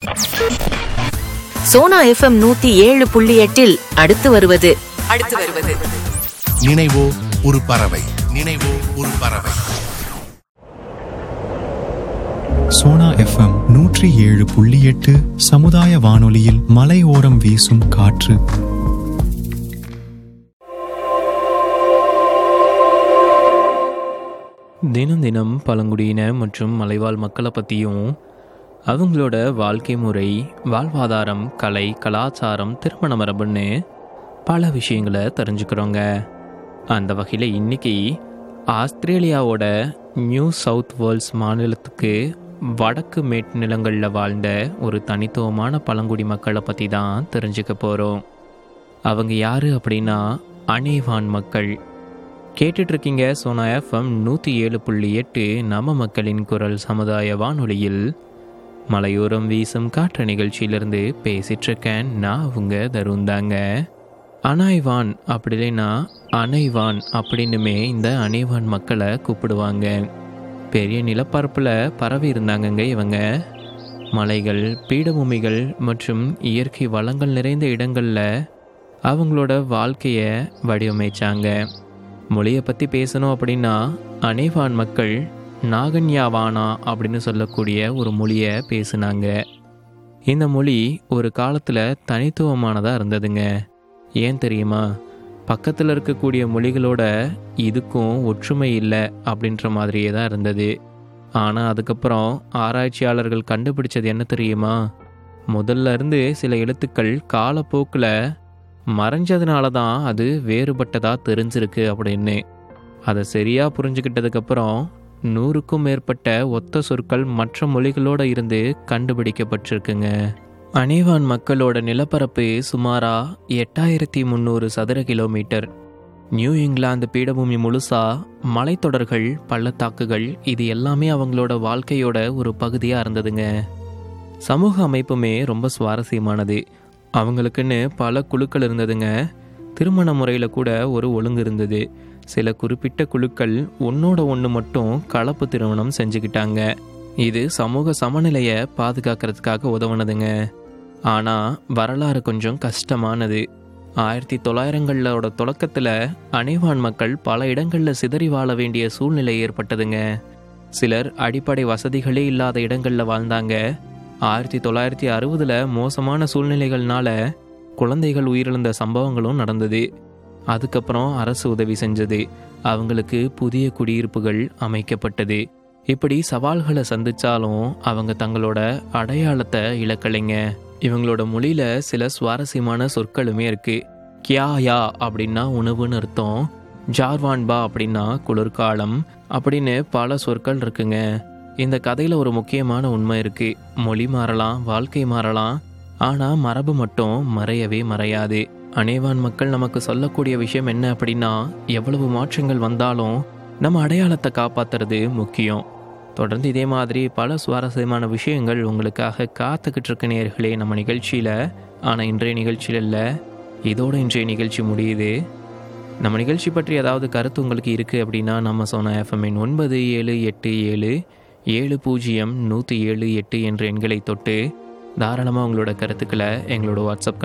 Sona FM நூத்தி ஏழு புள்ளி எட்டில் அடுத்து வருவது அடுத்து வருவது நினைவோ ஒரு பறவை நினைவோ ஒரு பறவை சோனா எஃப்எம் நூற்றி ஏழு புள்ளி எட்டு சமுதாய வானொலியில் மலையோரம் வீசும் காற்று தினம் தினம் பழங்குடியின மற்றும் மலைவாழ் மக்களை பற்றியும் அவங்களோட வாழ்க்கை முறை வாழ்வாதாரம் கலை கலாச்சாரம் திருமண மரபுன்னு பல விஷயங்களை தெரிஞ்சுக்கிறோங்க அந்த வகையில் இன்னைக்கு ஆஸ்திரேலியாவோட நியூ சவுத் வேல்ஸ் மாநிலத்துக்கு வடக்கு மேட்டு நிலங்களில் வாழ்ந்த ஒரு தனித்துவமான பழங்குடி மக்களை பற்றி தான் தெரிஞ்சுக்க போகிறோம் அவங்க யார் அப்படின்னா அனேவான் மக்கள் கேட்டுட்டு இருக்கீங்க சோனா எஃப்எம் நூற்றி ஏழு புள்ளி எட்டு நம்ம மக்களின் குரல் சமுதாய வானொலியில் மலையோரம் வீசும் காற்று நிகழ்ச்சியிலிருந்து பேசிட்டு இருக்கேன் நான் அவங்க தருண் தாங்க அனாய்வான் அப்படி இல்லைன்னா அனைவான் அப்படின்னுமே இந்த அனைவான் மக்களை கூப்பிடுவாங்க பெரிய நிலப்பரப்பில் பரவி இருந்தாங்கங்க இவங்க மலைகள் பீடபூமிகள் மற்றும் இயற்கை வளங்கள் நிறைந்த இடங்களில் அவங்களோட வாழ்க்கையை வடிவமைச்சாங்க மொழியை பற்றி பேசணும் அப்படின்னா அனைவான் மக்கள் நாகன்யாவானா அப்படின்னு சொல்லக்கூடிய ஒரு மொழியை பேசுனாங்க இந்த மொழி ஒரு காலத்தில் தனித்துவமானதாக இருந்ததுங்க ஏன் தெரியுமா பக்கத்தில் இருக்கக்கூடிய மொழிகளோட இதுக்கும் ஒற்றுமை இல்லை அப்படின்ற மாதிரியே தான் இருந்தது ஆனால் அதுக்கப்புறம் ஆராய்ச்சியாளர்கள் கண்டுபிடிச்சது என்ன தெரியுமா முதல்ல இருந்து சில எழுத்துக்கள் காலப்போக்கில் மறைஞ்சதுனால தான் அது வேறுபட்டதாக தெரிஞ்சிருக்கு அப்படின்னு அதை சரியாக புரிஞ்சுக்கிட்டதுக்கப்புறம் நூறுக்கும் மேற்பட்ட ஒத்த சொற்கள் மற்ற மொழிகளோட இருந்து கண்டுபிடிக்கப்பட்டிருக்குங்க அனேவான் மக்களோட நிலப்பரப்பு சுமாரா எட்டாயிரத்தி முந்நூறு சதுர கிலோமீட்டர் நியூ இங்கிலாந்து பீடபூமி முழுசா மலைத்தொடர்கள் பள்ளத்தாக்குகள் இது எல்லாமே அவங்களோட வாழ்க்கையோட ஒரு பகுதியாக இருந்ததுங்க சமூக அமைப்புமே ரொம்ப சுவாரஸ்யமானது அவங்களுக்குன்னு பல குழுக்கள் இருந்ததுங்க திருமண முறையில் கூட ஒரு ஒழுங்கு இருந்தது சில குறிப்பிட்ட குழுக்கள் ஒன்னோட ஒன்று மட்டும் கலப்பு திருமணம் செஞ்சுக்கிட்டாங்க இது சமூக சமநிலையை பாதுகாக்கிறதுக்காக உதவுனதுங்க ஆனால் வரலாறு கொஞ்சம் கஷ்டமானது ஆயிரத்தி தொள்ளாயிரங்களோட தொடக்கத்தில் அனைவான் மக்கள் பல இடங்களில் சிதறி வாழ வேண்டிய சூழ்நிலை ஏற்பட்டதுங்க சிலர் அடிப்படை வசதிகளே இல்லாத இடங்களில் வாழ்ந்தாங்க ஆயிரத்தி தொள்ளாயிரத்தி அறுபதில் மோசமான சூழ்நிலைகள்னால குழந்தைகள் உயிரிழந்த சம்பவங்களும் நடந்தது அதுக்கப்புறம் அரசு உதவி செஞ்சது அவங்களுக்கு புதிய குடியிருப்புகள் அமைக்கப்பட்டது இப்படி சவால்களை சந்திச்சாலும் அவங்க தங்களோட அடையாளத்தை இழக்கலைங்க இவங்களோட மொழியில சில சுவாரஸ்யமான சொற்களுமே இருக்கு கியா யா அப்படின்னா உணவுன்னு அர்த்தம் ஜார்வான்பா அப்படின்னா குளிர்காலம் அப்படின்னு பல சொற்கள் இருக்குங்க இந்த கதையில ஒரு முக்கியமான உண்மை இருக்கு மொழி மாறலாம் வாழ்க்கை மாறலாம் ஆனா மரபு மட்டும் மறையவே மறையாது அனேவான் மக்கள் நமக்கு சொல்லக்கூடிய விஷயம் என்ன அப்படின்னா எவ்வளவு மாற்றங்கள் வந்தாலும் நம்ம அடையாளத்தை காப்பாத்துறது முக்கியம் தொடர்ந்து இதே மாதிரி பல சுவாரஸ்யமான விஷயங்கள் உங்களுக்காக காத்துக்கிட்டு இருக்க நேர்களே நம்ம நிகழ்ச்சியில் ஆனால் இன்றைய நிகழ்ச்சியில் இல்லை இதோட இன்றைய நிகழ்ச்சி முடியுது நம்ம நிகழ்ச்சி பற்றி ஏதாவது கருத்து உங்களுக்கு இருக்குது அப்படின்னா நம்ம சொன்ன எஃப்எம்என் ஒன்பது ஏழு எட்டு ஏழு ஏழு பூஜ்ஜியம் நூற்றி ஏழு எட்டு என்ற எண்களை தொட்டு தாராளமாக உங்களோட கருத்துக்களை எங்களோட வாட்ஸ்அப்